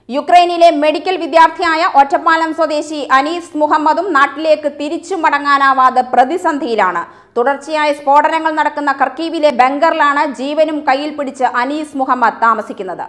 യുക്രൈനിലെ മെഡിക്കൽ വിദ്യാർത്ഥിയായ ഒറ്റപ്പാലം സ്വദേശി അനീസ് മുഹമ്മദും നാട്ടിലേക്ക് തിരിച്ചു മടങ്ങാനാവാതെ പ്രതിസന്ധിയിലാണ് തുടർച്ചയായ സ്ഫോടനങ്ങൾ നടക്കുന്ന കർക്കീവിലെ ബങ്കറിലാണ് ജീവനും കയ്യിൽ പിടിച്ച് അനീസ് മുഹമ്മദ് താമസിക്കുന്നത്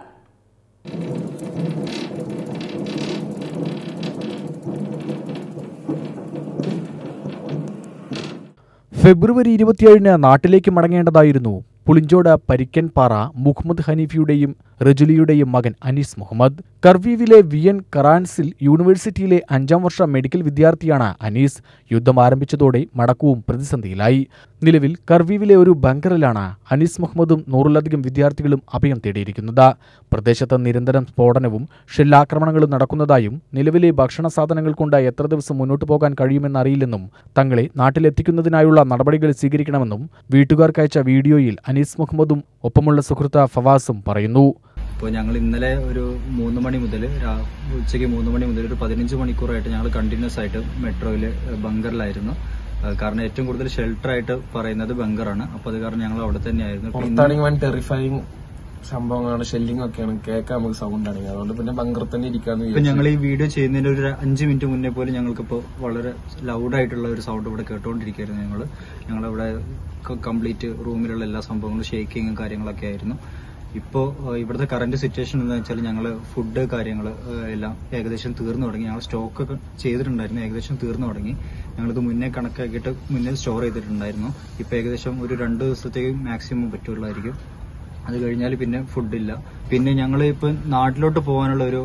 ഫെബ്രുവരി ഇരുപത്തിയേഴിന് നാട്ടിലേക്ക് മടങ്ങേണ്ടതായിരുന്നു പുളിഞ്ചോട് പരിക്കൻപാറ മുഹമ്മദ് ഹനീഫിയുടെയും റജുലിയുടെയും മകൻ അനീസ് മുഹമ്മദ് കർവീവിലെ വി എൻ കറാൻസിൽ യൂണിവേഴ്സിറ്റിയിലെ അഞ്ചാം വർഷ മെഡിക്കൽ വിദ്യാർത്ഥിയാണ് അനീസ് യുദ്ധം ആരംഭിച്ചതോടെ മടക്കവും പ്രതിസന്ധിയിലായി നിലവിൽ കർവീവിലെ ഒരു ബങ്കറിലാണ് അനീസ് മുഹമ്മദും നൂറിലധികം വിദ്യാർത്ഥികളും അഭയം തേടിയിരിക്കുന്നത് പ്രദേശത്ത് നിരന്തരം സ്ഫോടനവും ഷെല്ലാക്രമണങ്ങളും നടക്കുന്നതായും നിലവിലെ ഭക്ഷണ സാധനങ്ങൾ കൊണ്ട് എത്ര ദിവസം മുന്നോട്ട് പോകാൻ കഴിയുമെന്നറിയില്ലെന്നും തങ്ങളെ നാട്ടിലെത്തിക്കുന്നതിനായുള്ള നടപടികൾ സ്വീകരിക്കണമെന്നും വീട്ടുകാർക്കയച്ച വീഡിയോയിൽ അനീസ് മുഹമ്മദും ഒപ്പമുള്ള സുഹൃത്ത് ഫവാസും പറയുന്നു ഇപ്പോൾ ഞങ്ങൾ ഇന്നലെ ഒരു മൂന്ന് മണി മുതൽ രാ- ഉച്ചയ്ക്ക് മൂന്ന് മണി മുതൽ ഒരു പതിനഞ്ച് മണിക്കൂറായിട്ട് ഞങ്ങൾ കണ്ടിന്യൂസ് ആയിട്ട് മെട്രോയിൽ ബങ്കറിലായിരുന്നു ഏഹ് കാരണം ഏറ്റവും കൂടുതൽ ഷെൽട്ടർ ആയിട്ട് പറയുന്നത് ബങ്കറാണ് അപ്പോൾ അത് കാരണം ഞങ്ങൾ അവിടെ തന്നെയായിരുന്നു ഇപ്പൊ ഇന്ന് പുറത്താണെങ്കിൽ വൻ ടെറിഫൈങ് സംഭവങ്ങളാണ് ഷെല്ലിംഗ് ഒക്കെയാണ് കേൾക്കാൻ നമുക്ക് സൗണ്ട് ആണെങ്കിൽ അതുകൊണ്ട് പിന്നെ ബങ്കർ തന്നെ ഇരിക്കാന്ന് ഇപ്പൊ വിചാരിച്ചു. ഞങ്ങൾ ഈ വീഡിയോ ചെയ്യുന്നതിന് ഒരു അഞ്ച് മിനിറ്റ് മുന്നേ പോലും ഞങ്ങൾക്കിപ്പോൾ വളരെ ലൗഡായിട്ടുള്ള ഒരു സൗണ്ട് ഇവിടെ കേട്ടുകൊണ്ടിരിക്കുകയായിരുന്നു ഞങ്ങൾ ഞങ്ങളവിടെ കംപ്ലീറ്റ് റൂമിലുള്ള എല്ലാ സംഭവങ്ങളും ഷേക്കിങ്ങും കാര്യങ്ങളൊക്കെ ആയിരുന്നു ഇപ്പോൾ ഇവിടുത്തെ കറന്റ് സിറ്റുവേഷൻ എന്ന് വെച്ചാൽ ഞങ്ങൾ ഫുഡ് കാര്യങ്ങൾ എല്ലാം ഏകദേശം തീർന്നു തുടങ്ങി ഞങ്ങൾ സ്റ്റോക്ക് ഒക്കെ ചെയ്തിട്ടുണ്ടായിരുന്നു ഏകദേശം തീർന്നു തുടങ്ങി ഞങ്ങളിത് മുന്നേ കണക്കാക്കിയിട്ട് മുന്നേ സ്റ്റോർ ചെയ്തിട്ടുണ്ടായിരുന്നു ഇപ്പോൾ ഏകദേശം ഒരു രണ്ട് ദിവസത്തേക്ക് മാക്സിമം പറ്റുള്ളായിരിക്കും അത് കഴിഞ്ഞാൽ പിന്നെ ഫുഡില്ല പിന്നെ ഞങ്ങൾ ഇപ്പൊ നാട്ടിലോട്ട് പോകാനുള്ള ഒരു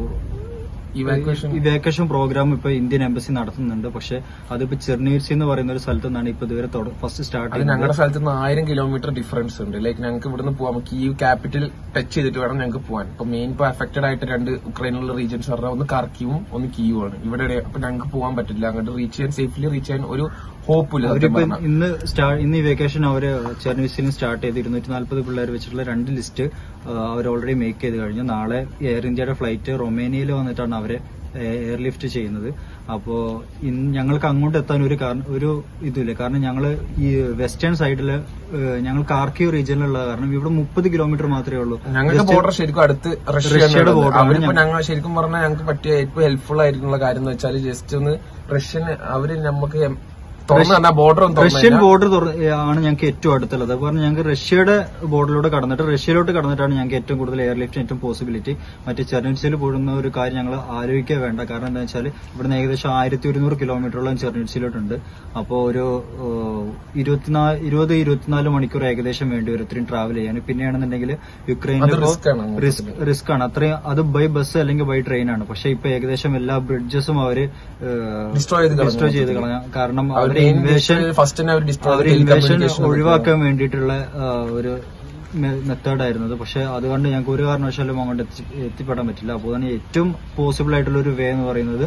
Evacuation. ഇവാക്വേഷൻ പ്രോഗ്രാം ഇപ്പൊ ഇന്ത്യൻ എംബസി നടത്തുന്നുണ്ട് പക്ഷെ അതിപ്പോ ചെർണീർച്ചി എന്ന് പറയുന്ന ഒരു സ്ഥലത്തു നിന്നാണ് ഇപ്പൊ ഇതുവരെ ഫസ്റ്റ് സ്റ്റാർട്ട് അത് ഞങ്ങളുടെ സ്ഥലത്ത് നിന്ന് ആയിരം കിലോമീറ്റർ ഡിഫറൻസ് ഉണ്ട് ലൈക്ക് ഞങ്ങൾക്ക് ഇവിടുന്ന് പോവാം നമുക്ക് ഈ ക്യാപിറ്റൽ ടച്ച് ചെയ്തിട്ട് വേണം ഞങ്ങൾക്ക് പോകാൻ ഇപ്പൊ മെയിൻ ഇപ്പൊ അഫക്റ്റഡ് ആയിട്ട് രണ്ട് ഉക്രൈനിലുള്ള റീജിയൻസ് പറഞ്ഞാൽ ഒന്ന് കാർക്കിയും ഒന്ന് കീയുമാണ് ഇവിടെ അപ്പൊ ഞങ്ങൾക്ക് പോകാൻ പറ്റില്ല അങ്ങോട്ട് റീച്ച് ചെയ്യാൻ സേഫ്ലി റീച്ച് ചെയ്യാൻ ഒരു ഹോപ്പില്ല അവരിപ്പോ ഇന്ന് സ്റ്റാ- ഇന്ന് ഈ വെക്കേഷൻ അവര് ചെർണീസിലും സ്റ്റാർട്ട് ചെയ്ത് ഇരുന്നൂറ്റി നാല്പത് പിള്ളേർ വെച്ചിട്ടുള്ള രണ്ട് ലിസ്റ്റ് അവർ ഓൾറെഡി മേക്ക് ചെയ്ത് കഴിഞ്ഞു നാളെ എയർ ഇന്ത്യയുടെ ഫ്ലൈറ്റ് റൊമേനിയയിൽ വന്നിട്ടാണ് അവരെ എയർ ലിഫ്റ്റ് ചെയ്യുന്നത് അപ്പോ ഇന്ന് ഞങ്ങൾക്ക് അങ്ങോട്ട് എത്താൻ ഒരു കാരണം ഒരു ഇതുമില്ല കാരണം ഞങ്ങൾ ഈ വെസ്റ്റേൺ സൈഡില് ഞങ്ങൾ കാർക്കിയോ റീജിയനിലുള്ള കാരണം ഇവിടെ മുപ്പത് കിലോമീറ്റർ മാത്രമേ ഉള്ളൂ ഞങ്ങൾക്ക് Western- ബോർഡർ ശരിക്കും അടുത്ത് റഷ്യയുടെ റഷ്യയുടെ border ആണ് അവരിപ്പോ ഞങ്ങ- ഞങ്ങൾ ശരിക്കും പറഞ്ഞാൽ ഞങ്ങൾക്ക് പറ്റിയ ഏറ്റവും ഹെൽപ്ഫുൾ ആയിട്ടുള്ള കാര്യം എന്ന് വെച്ചാൽ ജസ്റ്റ് ഒന്ന് റഷ്യൻ അവര് നമുക്ക് എം- തുറന്നു തന്നെ ബോർഡർ ഒന്ന് റഷ്യൻ തുറന്നു ബോർഡർ ആണ് ഞങ്ങൾക്ക് ഏറ്റവും അടുത്തുള്ളത് അത് പറഞ്ഞാൽ ഞങ്ങൾക്ക് റഷ്യയുടെ ബോർഡറിലൂടെ കടന്നിട്ട് റഷ്യയിലോട്ട് കടന്നിട്ടാണ് ഞങ്ങൾക്ക് ഏറ്റവും കൂടുതൽ എയർ ലിഫ്റ്റ് ഏറ്റവും പോസിബിലിറ്റി മറ്റേ ചെർണിറ്റ്സിൽ പോകുന്ന ഒരു കാര്യം ഞങ്ങൾ ആലോചിക്കുക വേണ്ട കാരണം എന്താ വെച്ചാൽ ഇവിടുന്ന് ഏകദേശം ആയിരത്തി ഒരുന്നൂറ് കിലോമീറ്ററോളം ചെർണിറ്റ്സിലോട്ടുണ്ട് അപ്പോൾ ഒരു ഏഹ്, ഇരുപത്തിനാല് ഇരുപത് ഇരുപത്തിനാല് മണിക്കൂർ ഏകദേശം വേണ്ടി വരും ഇത്രയും ട്രാവൽ ചെയ്യാൻ പിന്നെയാണെന്നുണ്ടെങ്കിൽ യുക്രൈനിൽ അത് risk ആണ് അങ്ങോട്ട് റിസ്ക് റിസ്ക് ആണ് അത്രയും അത് ബൈ ബസ് അല്ലെങ്കിൽ ബൈ ട്രെയിൻ ആണ് പക്ഷെ ഇപ്പൊ ഏകദേശം എല്ലാ ബ്രിഡ്ജസും അവര് Destroy ചെയ്ത് കളഞ്ഞു. ഡിസ്ട്രോയ് ചെയ്ത് കളഞ്ഞ കാരണം അവർ അവര് ഇൻവേഷൻ ഫസ്റ്റ് തന്നെ അവർ ഡിസ്ട്രോയ് അവർ ഇൻവേഷൻ ഒഴിവാക്കാൻ വേണ്ടിയിട്ടുള്ള ആ, ഒരു മെത്തേഡ് ആയിരുന്നത് പക്ഷെ അതുകൊണ്ട് ഞങ്ങൾക്ക് ഒരു കാരണവശാലും അങ്ങോട്ട് എത്തി- എത്തിപ്പെടാൻ പറ്റില്ല അപ്പോൾ തന്നെ ഏറ്റവും പോസിബിൾ ആയിട്ടുള്ള ഒരു വേ എന്ന് പറയുന്നത്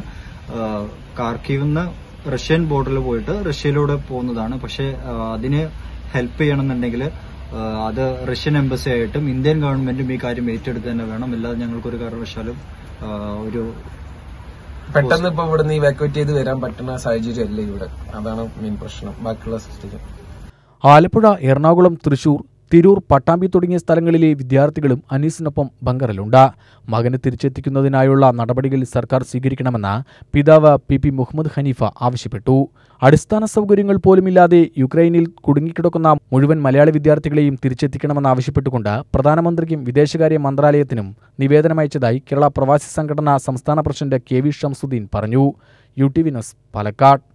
കാർക്കീവിൽ നിന്ന് റഷ്യൻ ബോർഡറിൽ പോയിട്ട് റഷ്യയിലൂടെ പോകുന്നതാണ് പക്ഷെ ആ, അതിന് ഹെൽപ്പ് ചെയ്യണമെന്നുണ്ടെങ്കിൽ ആ, അത് റഷ്യൻ എംബസി ആയിട്ടും ഇന്ത്യൻ ഗവൺമെന്റും ഈ കാര്യം ഏറ്റെടുത്ത് തന്നെ വേണം അല്ലാതെ ഞങ്ങൾക്ക് ഒരു കാരണവശാലും ആ, ഒരു പെട്ടെന്ന് ഇപ്പൊ ഇവിടുന്ന് ഇവാക്യുവേറ്റ് ചെയ്ത് വരാൻ പറ്റുന്ന സാഹചര്യം അല്ല ഇവിടെ അതാണ് മെയിൻ പ്രശ്നം ബാക്കിയുള്ള സിസ്റ്റം ആലപ്പുഴ എറണാകുളം തൃശൂർ തിരൂർ പട്ടാമ്പി തുടങ്ങിയ സ്ഥലങ്ങളിലെ വിദ്യാർത്ഥികളും അനീസിനൊപ്പം ബങ്കറിലുണ്ട് മകനെ തിരിച്ചെത്തിക്കുന്നതിനായുള്ള നടപടികൾ സർക്കാർ സ്വീകരിക്കണമെന്ന് പിതാവ് പി പി മുഹമ്മദ് ഹനീഫ ആവശ്യപ്പെട്ടു അടിസ്ഥാന സൗകര്യങ്ങൾ പോലുമില്ലാതെ യുക്രൈനിൽ കുടുങ്ങിക്കിടക്കുന്ന മുഴുവൻ മലയാളി വിദ്യാർത്ഥികളെയും തിരിച്ചെത്തിക്കണമെന്നാവശ്യപ്പെട്ടുകൊണ്ട് പ്രധാനമന്ത്രിക്കും വിദേശകാര്യ മന്ത്രാലയത്തിനും നിവേദനമയച്ചതായി കേരള പ്രവാസി സംഘടന സംസ്ഥാന പ്രസിഡന്റ് കെ വി ഷംസുദ്ദീൻ പറഞ്ഞു U T V news Palakkad